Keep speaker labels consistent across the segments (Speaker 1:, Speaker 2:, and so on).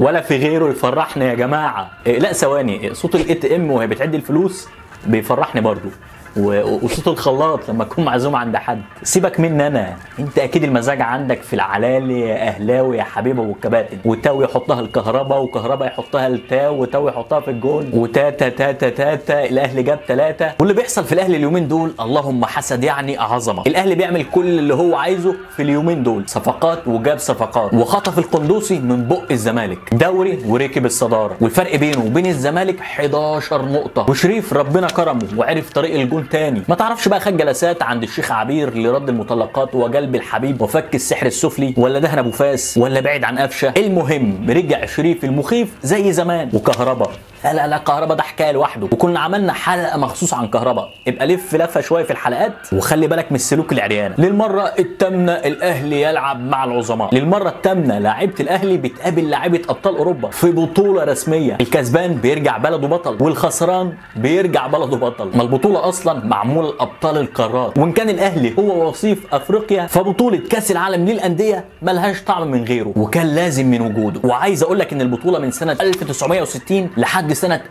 Speaker 1: ولا في غيره يفرحنا يا جماعه إيه لا ثواني صوت الاي تي ام وهي بتعد الفلوس بيفرحني برضو و- وصوت الخلاط لما تكون معزوم عند حد سيبك مني انا انت اكيد المزاج عندك في العلالي يا اهلاوي يا حبيبه والكباتن وتاو يحطها الكهرباء وكهرباء يحطها التاو وتاو يحطها في الجون وتاتا تاتا تاتا الاهلي جاب ثلاثه واللي بيحصل في الاهلي اليومين دول اللهم حسد يعني عظمه الاهلي بيعمل كل اللي هو عايزه في اليومين دول صفقات وجاب صفقات وخطف القندوسي من بق الزمالك دوري وركب الصداره والفرق بينه وبين الزمالك 11 نقطه وشريف ربنا كرمه وعرف طريق الجون تاني ما تعرفش بقى خد جلسات عند الشيخ عبير لرد المطلقات وجلب الحبيب وفك السحر السفلي ولا دهن ابو فاس ولا بعيد عن قفشه المهم رجع شريف المخيف زي زمان وكهربا لا لا لا كهربا ده حكايه لوحده وكنا عملنا حلقه مخصوص عن كهربا ابقى لف لفه شويه في الحلقات وخلي بالك من السلوك العريانه للمره الثامنه الاهلي يلعب مع العظماء للمره الثامنه لاعيبه الاهلي بتقابل لاعيبه ابطال اوروبا في بطوله رسميه الكسبان بيرجع بلده بطل والخسران بيرجع بلده بطل ما البطوله اصلا معموله لابطال القارات وان كان الاهلي هو وصيف افريقيا فبطوله كاس العالم للانديه ملهاش طعم من غيره وكان لازم من وجوده وعايز اقول لك ان البطوله من سنه 1960 لحد سنه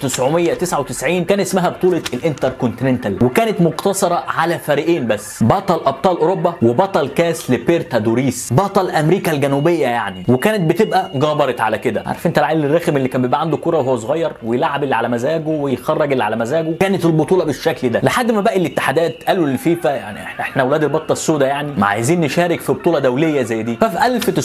Speaker 1: 1999 كان اسمها بطوله الانتر كونتيننتال وكانت مقتصره على فريقين بس بطل ابطال اوروبا وبطل كاس ليبرتادوريس بطل امريكا الجنوبيه يعني وكانت بتبقى جبرت على كده عارف انت العيل الرخم اللي كان بيبقى عنده كوره وهو صغير ويلعب اللي على مزاجه ويخرج اللي على مزاجه كانت البطوله بالشكل ده لحد ما باقي الاتحادات قالوا للفيفا يعني احنا احنا اولاد البطه السوداء يعني ما عايزين نشارك في بطوله دوليه زي دي ففي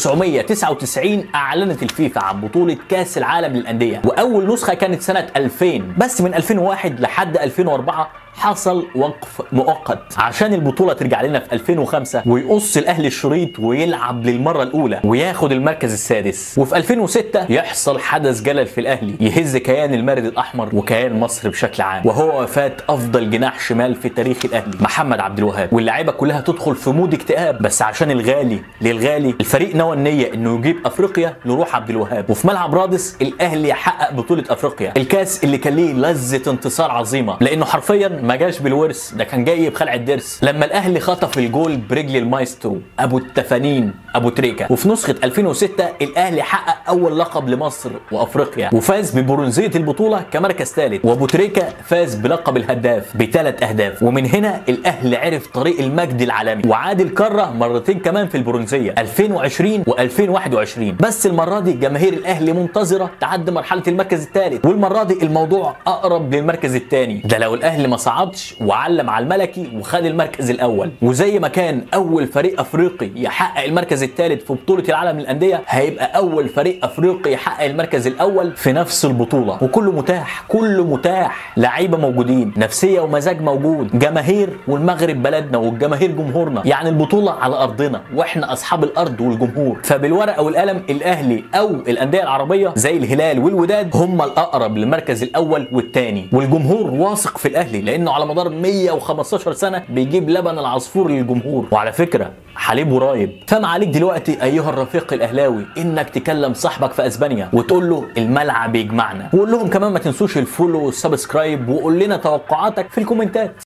Speaker 1: 1999 اعلنت الفيفا عن بطوله كاس العالم للانديه واول نسخه كانت سنه 2000 بس من 2001 لحد 2004 حصل وقف مؤقت عشان البطوله ترجع لنا في 2005 ويقص الاهلي الشريط ويلعب للمره الاولى وياخد المركز السادس وفي 2006 يحصل حدث جلل في الاهلي يهز كيان المارد الاحمر وكيان مصر بشكل عام وهو وفاه افضل جناح شمال في تاريخ الاهلي محمد عبد الوهاب واللعيبه كلها تدخل في مود اكتئاب بس عشان الغالي للغالي الفريق نوى النيه انه يجيب افريقيا لروح عبد الوهاب وفي ملعب رادس الاهلي حقق بطوله افريقيا الكاس اللي كان ليه لذه انتصار عظيمه لانه حرفيا ما جاش بالورث ده كان جاي بخلع الضرس لما الاهلي خطف الجول برجل المايسترو ابو التفانين ابو تريكه وفي نسخه 2006 الاهلي حقق اول لقب لمصر وافريقيا وفاز ببرونزيه البطوله كمركز ثالث وابو تريكه فاز بلقب الهداف بثلاث اهداف ومن هنا الاهلي عرف طريق المجد العالمي وعاد القاره مرتين كمان في البرونزيه 2020 و2021 بس المره دي جماهير الاهلي منتظره تعدي مرحله المركز الثالث والمره دي الموضوع اقرب للمركز الثاني ده لو الاهلي ما صعدش وعلم على الملكي وخد المركز الاول وزي ما كان اول فريق افريقي يحقق المركز الثالث في بطوله العالم للانديه هيبقى اول فريق افريقي يحقق المركز الاول في نفس البطوله وكله متاح كله متاح لعيبه موجودين نفسيه ومزاج موجود جماهير والمغرب بلدنا والجماهير جمهورنا يعني البطوله على ارضنا واحنا اصحاب الارض والجمهور فبالورقه والقلم الاهلي او الانديه العربيه زي الهلال والوداد هم الاقرب للمركز الاول والثاني والجمهور واثق في الاهلي لانه على مدار 115 سنه بيجيب لبن العصفور للجمهور وعلى فكره حليب ورايب فما عليك دلوقتي ايها الرفيق الاهلاوي انك تكلم صاحبك في اسبانيا وتقول له الملعب يجمعنا وقول لهم كمان ما تنسوش الفولو والسبسكرايب وقول لنا توقعاتك في الكومنتات